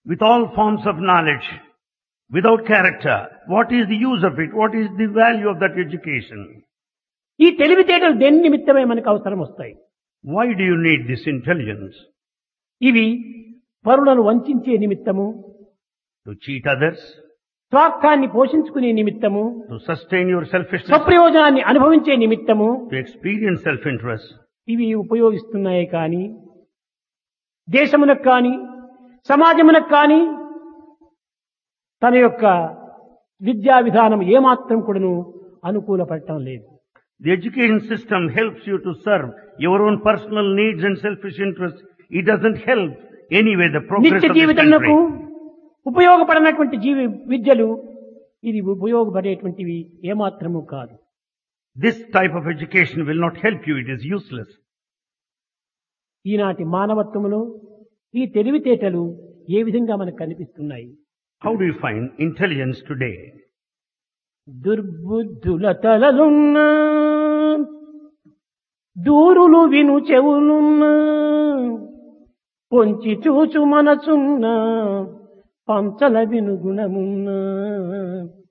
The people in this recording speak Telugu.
with all forms of knowledge, without character, what is the use of it? What is the value of that education? ఈ తెలివితేటలు దేని నిమిత్తమే మనకు అవసరం వస్తాయి Why do you need this intelligence? ఇవి పరులను వంచే నిమిత్తము To cheat others? స్వార్థాన్ని పోషించుకునే నిమిత్తము To sustain your selfishness? స్వప్రయోజనాన్ని అనుభవించే నిమిత్తము To experience self-interest? ఇవి ఉపయోగిస్తున్నాయి కానీ దేశమునకు కానీ సమాజమునకు కానీ తన యొక్క విద్యా విధానం ఏమాత్రం కూడాను అనుకూలపడటం లేదు The education system helps you to serve your own personal needs and selfish interests. It doesn't help anyway the progress నిత్య of this జీవితంలో country. ఉపయోగపడినటువంటి జీవి విద్యలు ఇది ఉపయోగపడేటువంటివి ఏమాత్రము కాదు This type of education will not help you. It is useless. ఈనాటి మానవత్వములో ఈ తెలివితేటలు ఏ విధంగా మనకు కనిపిస్తున్నాయి How do you find intelligence today? దుర్బుద్ధుల తలలున్న దూరులు విను చెవులున్న పొంచి చూచు మనసున్న పంచల విను గుణమున్న